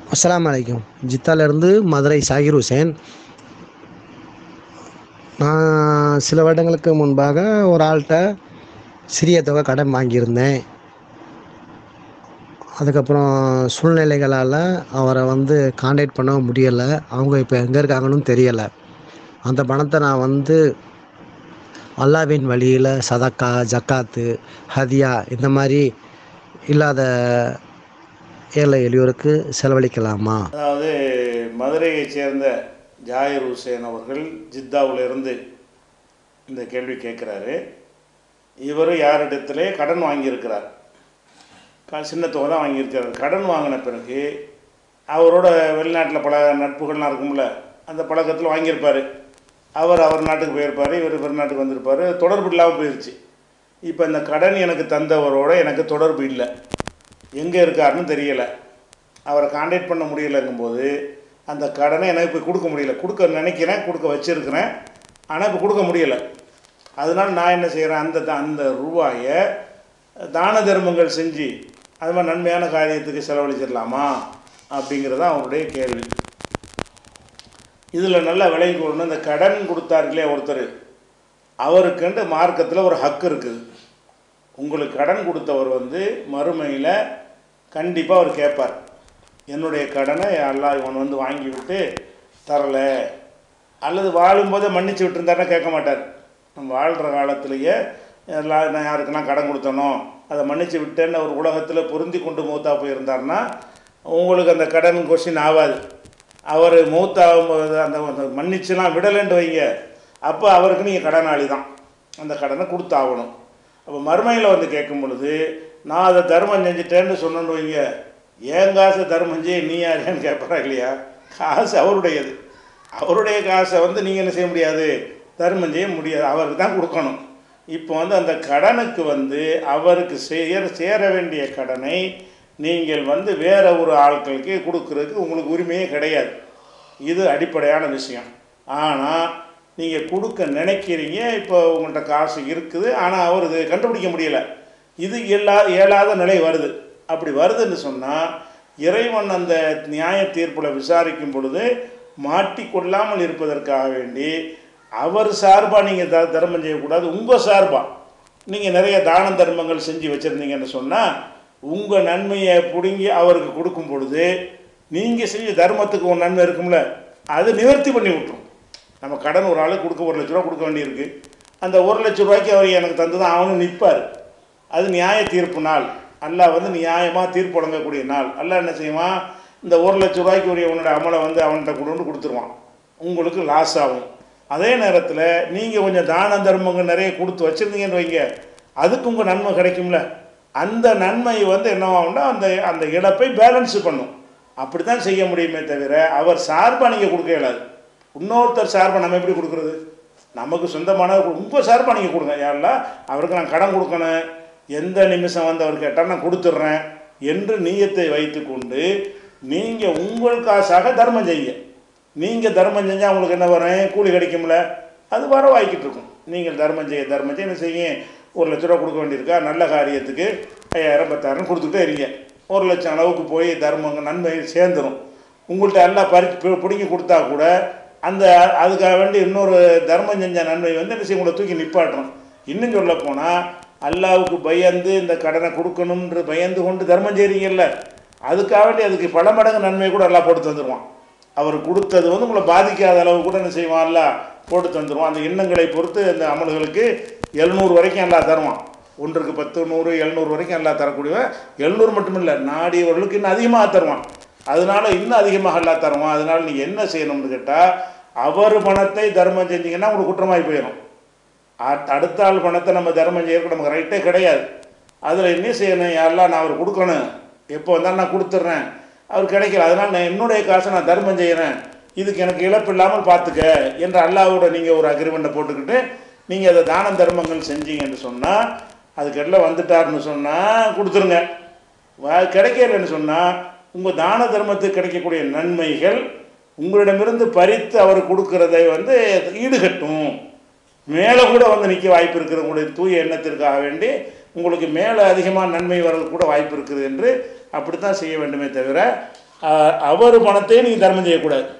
அஸ்ஸலாமு அலைக்கும் ஜித்தாலேருந்து மதுரை சாகிர் ஹுசேன் நான் சில வருடங்களுக்கு முன்பாக ஒரு ஆள்கிட்ட சிறிய தொகை கடன் வாங்கியிருந்தேன் அதுக்கப்புறம் சூழ்நிலைகளால் அவரை வந்து காண்டாக்ட் பண்ண முடியலை அவங்க இப்போ எங்கே இருக்காங்கன்னு தெரியலை அந்த பணத்தை நான் வந்து அல்லாவின் வழியில் சதக்கா ஜக்காத்து ஹதியா இந்த மாதிரி இல்லாத ஏழை எளியோருக்கு செலவழிக்கலாமா அதாவது மதுரையைச் சேர்ந்த ஜாகிர் ஹுசேன் அவர்கள் ஜித்தாவிலிருந்து இந்த கேள்வி கேட்குறாரு இவர் யாரிடத்திலே கடன் வாங்கியிருக்கிறார் க- சின்ன தொகை தான் வாங்கியிருக்கிறார் கடன் வாங்கின பிறகு அவரோட வெளிநாட்டில் பல நட்புகள்லாம் இருக்கும்ல அந்த பழக்கத்தில் வாங்கியிருப்பார் அவர் அவர் நாட்டுக்கு போயிருப்பார் இவர் இவர் நாட்டுக்கு வந்திருப்பார் தொடர்பு இல்லாமல் போயிடுச்சு இப்போ இந்த கடன் எனக்கு தந்தவரோட எனக்கு தொடர்பு இல்லை எங்கே இருக்காருன்னு தெரியலை அவரை காண்டாக்ட் பண்ண முடியலைங்கும்போது அந்த கடனை எனக்கு இப்போ கொடுக்க முடியல கொடுக்க நினைக்கிறேன் கொடுக்க வச்சிருக்கிறேன் ஆனால் இப்போ கொடுக்க முடியலை அதனால் நான் என்ன செய்கிறேன் அந்த த- அந்த ரூபாயை தான தர்மங்கள் செஞ்சு அது மாதிரி நன்மையான காரியத்துக்கு செலவழிச்சிடலாமா அப்படிங்கிறது தான் அவருடைய கேள்வி இதில் நல்லா விளங்கி கொள்ளணும் இந்த கடன் கொடுத்தாருங்களே ஒருத்தர் அவருக்குன்ட்டு மார்க்கத்தில் ஒரு ஹக்கு இருக்குது உங்களுக்கு கடன் கொடுத்தவர் வந்து மறுமையில் கண்டிப்பாக அவர் கேட்பார் என்னுடைய கடனை எல்லாம் இவன் வந்து வாங்கி விட்டு தரலை அல்லது வாழும்போதே மன்னிச்சு விட்டுருந்தாருன்னா கேட்க மாட்டார் நம்ம வாழ்கிற காலத்திலேயே எல்லாம் நான் யாருக்கெல்லாம் கடன் கொடுத்தனோ அதை மன்னிச்சு விட்டேன்னு ஒரு உலகத்தில் பொருந்தி கொண்டு மூத்தா போயிருந்தாருன்னா உங்களுக்கு அந்த கடன் கொஷின் ஆகாது அவர் மூத்தாகும்போது அந்த அந்த மன்னிச்சுலாம் விடலைன்ட்டு வைங்க அப்போ அவருக்கு நீங்கள் கடனாளி தான் அந்த கடனை கொடுத்தாகணும் அப்போ மறுமையில் வந்து கேட்கும் பொழுது நான் அதை தர்மம் செஞ்சுட்டேன்னு சொன்னேன்னு வைங்க ஏன் காசை தர்மம் செய்ய நீ யாருன்னு கேட்பறா இல்லையா காசு அவருடையது அவருடைய காசை வந்து நீங்கள் என்ன செய்ய முடியாது தர்மம் செய்ய முடியாது அவருக்கு தான் கொடுக்கணும் இப்போ வந்து அந்த கடனுக்கு வந்து அவருக்கு சேர சேர வேண்டிய கடனை நீங்கள் வந்து வேற ஒரு ஆட்களுக்கு கொடுக்கறதுக்கு உங்களுக்கு உரிமையே கிடையாது இது அடிப்படையான விஷயம் ஆனால் நீங்கள் கொடுக்க நினைக்கிறீங்க இப்போ உங்கள்கிட்ட காசு இருக்குது ஆனால் அவர் இது கண்டுபிடிக்க முடியல இது எல்லா இயலாத நிலை வருது அப்படி வருதுன்னு சொன்னால் இறைவன் அந்த நியாய தீர்ப்பில் விசாரிக்கும் பொழுது மாட்டிக்கொள்ளாமல் இருப்பதற்காக வேண்டி அவர் சார்பாக நீங்கள் த தர்மம் செய்யக்கூடாது உங்கள் சார்பாக நீங்கள் நிறைய தான தர்மங்கள் செஞ்சு வச்சுருந்தீங்கன்னு சொன்னால் உங்கள் நன்மையை பிடுங்கி அவருக்கு கொடுக்கும் பொழுது நீங்கள் செஞ்ச தர்மத்துக்கு ஒரு நன்மை இருக்கும்ல அது நிவர்த்தி பண்ணி விட்டுரும் நம்ம கடன் ஒரு ஆளுக்கு கொடுக்க ஒரு லட்ச ரூபா கொடுக்க வேண்டியிருக்கு அந்த ஒரு லட்ச ரூபாய்க்கு அவர் எனக்கு தந்து தான் அவனும் நிற்பார் அது நியாய தீர்ப்பு நாள் அல்லாஹ் வந்து நியாயமாக தீர்ப்பு வழங்கக்கூடிய நாள் அல்லாஹ் என்ன செய்வான் இந்த ஒரு லட்ச ரூபாய்க்கு உரிய உன்னோட அமலை வந்து அவன்கிட்ட கொண்டு வந்து கொடுத்துருவான் உங்களுக்கு லாஸ் ஆகும் அதே நேரத்தில் நீங்கள் கொஞ்சம் தான தர்மங்கள் நிறைய கொடுத்து வச்சுருந்தீங்கன்னு வைங்க அதுக்கு உங்கள் நன்மை கிடைக்கும்ல அந்த நன்மை வந்து என்னவாகும்னா அந்த அந்த இழப்பை பேலன்ஸ் பண்ணும் அப்படி தான் செய்ய முடியுமே தவிர அவர் சார்பாக நீங்கள் கொடுக்க இயலாது இன்னொருத்தர் சார்பாக நம்ம எப்படி கொடுக்குறது நமக்கு சொந்தமான உங்கள் சார்பாக நீங்கள் கொடுங்க யாரெல்லாம் அவருக்கு நான் கடன் கொடுக்கணும் எந்த நிமிஷம் வந்து அவர் கேட்டால் நான் கொடுத்துட்றேன் என்று நீயத்தை வைத்துக்கொண்டு நீங்கள் உங்கள் காசாக தர்மம் செய்யுங்க நீங்கள் தர்மம் செஞ்சால் உங்களுக்கு என்ன வரும் கூலி கிடைக்கும்ல அது வரவாய்க்கிட்டு இருக்கும் நீங்கள் தர்மம் செய்ய தர்மம் செய்ய என்ன செய்யுங்க ஒரு லட்ச ரூபா கொடுக்க வேண்டியிருக்கா நல்ல காரியத்துக்கு ஐயாயிரம் பத்தாயிரம் கொடுத்துட்டே இருங்க ஒரு லட்சம் அளவுக்கு போய் தர்மங்க நன்மை சேர்ந்துடும் உங்கள்கிட்ட எல்லாம் பறி பி- பிடுங்கி கொடுத்தா கூட அந்த அதுக்காக வேண்டி இன்னொரு தர்மம் செஞ்ச நன்மை வந்து என்ன செய்யும் உங்களை தூக்கி நிப்பாட்டுறோம் இன்னும் சொல்ல போனால் அல்லாவுக்கு பயந்து இந்த கடனை கொடுக்கணுன்ற பயந்து கொண்டு தர்மம் செய்கிறீங்கல்ல அதுக்காக வேண்டி அதுக்கு பல மடங்கு நன்மை கூட எல்லாம் போட்டு தந்துடுவான் அவர் கொடுத்தது வந்து உங்களை பாதிக்காத அளவு கூட என்ன செய்வான்ல போட்டு தந்துடுவான் அந்த எண்ணங்களை பொறுத்து அந்த அமல்களுக்கு எழுநூறு வரைக்கும் எல்லாம் தருவான் ஒன்றுக்கு பத்து நூறு எழுநூறு வரைக்கும் எல்லாம் தரக்கூடியவன் எழுநூறு மட்டும் இல்லை நாடியவர்களுக்கு இன்னும் அதிகமாக தருவான் அதனால இன்னும் அதிகமாக எல்லாம் தருவான் அதனால நீங்கள் என்ன செய்யணும்னு கேட்டால் அவர் பணத்தை தர்மம் செஞ்சீங்கன்னா உங்களுக்கு குற்றமாகி போயிடும் அ- அடுத்த ஆள் பணத்தை நம்ம தர்மம் செய்யறதுக்கு நமக்கு ரைட்டே கிடையாது அதில் என்ன செய்யணும் யாரெல்லாம் நான் அவர் கொடுக்கணும் எப்போ வந்தாலும் நான் கொடுத்துட்றேன் அவர் கிடைக்கல அதனால் நான் என்னுடைய காசை நான் தர்மம் செய்கிறேன் இதுக்கு எனக்கு இழப்பு இல்லாமல் பார்த்துக்க என்ற அல்லாவோட நீங்கள் ஒரு அக்ரிமெண்ட்டை போட்டுக்கிட்டு நீங்கள் அதை தான தர்மங்கள் செஞ்சீங்கன்னு சொன்னால் அதுக்கெல்லாம் வந்துட்டாருன்னு சொன்னால் கொடுத்துருங்க வ- கிடைக்கலன்னு சொன்னால் உங்கள் தான தர்மத்துக்கு கிடைக்கக்கூடிய நன்மைகள் உங்களிடமிருந்து பறித்து அவர் கொடுக்கறதை வந்து ஈடுகட்டும் மேலே கூட வந்து நிற்க வாய்ப்பு இருக்குது உங்களுடைய தூய எண்ணத்திற்காக வேண்டி உங்களுக்கு மேலே அதிகமாக நன்மை வர்றது கூட வாய்ப்பு இருக்குது என்று அப்படித்தான் செய்ய வேண்டுமே தவிர அ- அவர் பணத்தையும் நீங்கள் தர்மம் செய்யக்கூடாது